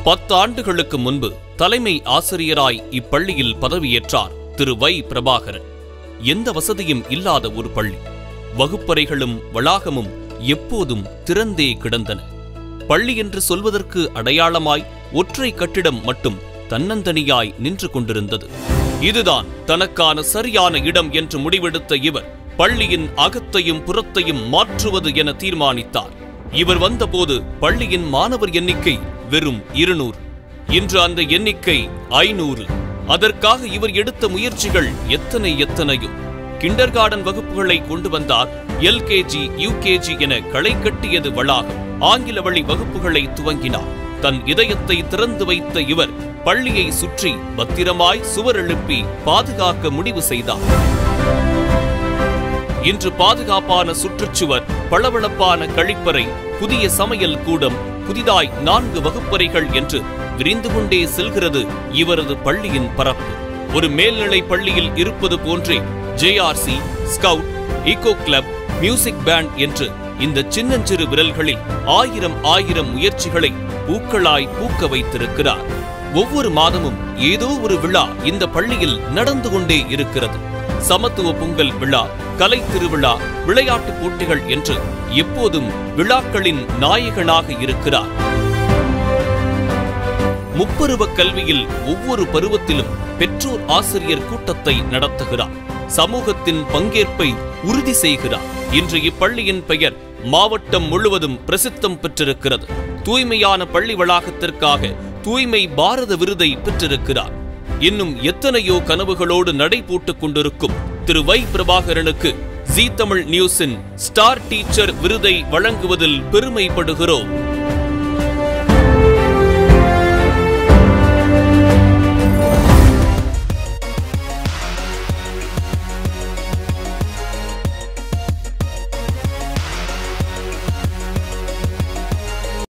பத்து ஆண்டுகளுக்கு முன்பு தலைமை ஆசிரியராய் இப்பள்ளியில் பதவியேற்றார் திரு வை பிரபாகரன் எந்த வசதியும் இல்லாத ஒரு பள்ளி வகுப்பறைகளும் வளாகமும் எப்போதும் திறந்தே கிடந்தன பள்ளி என்று சொல்வதற்கு அடையாளமாய் ஒற்றை கட்டிடம் மட்டும் தன்னந்தனியாய் நின்று கொண்டிருந்தது இதுதான் தனக்கான சரியான இடம் என்று முடிவெடுத்த இவர் பள்ளியின் அகத்தையும் புறத்தையும் மாற்றுவது என தீர்மானித்தார் இவர் வந்தபோது பள்ளியின் மாணவர் எண்ணிக்கை வெறும் இருநூறு இன்று அந்த எண்ணிக்கை ஐநூறு அதற்காக இவர் எடுத்த முயற்சிகள் எத்தனை எத்தனையோ கிண்டர்கார்டன் வகுப்புகளை கொண்டு வந்தார் எல்கேஜி யூகேஜி என களை கட்டியது வளாகம் ஆங்கில வழி வகுப்புகளை துவங்கினார் தன் இதயத்தை திறந்து வைத்த இவர் பள்ளியை சுற்றி பத்திரமாய் சுவர் எழுப்பி பாதுகாக்க முடிவு செய்தார் இன்று பாதுகாப்பான சுற்றுச்சுவர் பளபளப்பான கழிப்பறை புதிய சமையல் கூடம் புதிதாய் நான்கு வகுப்பறைகள் என்று விரிந்து கொண்டே செல்கிறது இவரது பள்ளியின் பரப்பு ஒரு மேல்நிலை பள்ளியில் இருப்பது போன்றே JRC scout eco club music band என்று இந்த சின்னஞ்சிறு விரல்களில் ஆயிரம் ஆயிரம் முயற்சிகளை பூக்களாய் பூக்க வைத்திருக்கிறார் ஒவ்வொரு மாதமும் ஏதோ ஒரு விழா இந்த பள்ளியில் நடந்து கொண்டே இருக்கிறது சமத்துவ பொங்கல் விழா கலை திருவிழா விளையாட்டுப் போட்டிகள் என்று எப்போதும் விழாக்களின் நாயகனாக இருக்கிறார் முப்பருவ கல்வியில் ஒவ்வொரு பருவத்திலும் பெற்றோர் ஆசிரியர் கூட்டத்தை நடத்துகிறார் சமூகத்தின் பங்கேற்பை உறுதி செய்கிறார் இன்று இப்பள்ளியின் பெயர் மாவட்டம் முழுவதும் பிரசித்தம் பெற்றிருக்கிறது தூய்மையான பள்ளி வளாகத்திற்காக தூய்மை பாரத விருதை பெற்றிருக்கிறார் இன்னும் எத்தனையோ கனவுகளோடு நடை போட்டுக் கொண்டிருக்கும் திரு வை பிரபாகரனுக்கு ஜீ தமிழ் நியூஸின் ஸ்டார் டீச்சர் விருதை வழங்குவதில் பெருமைப்படுகிறோம்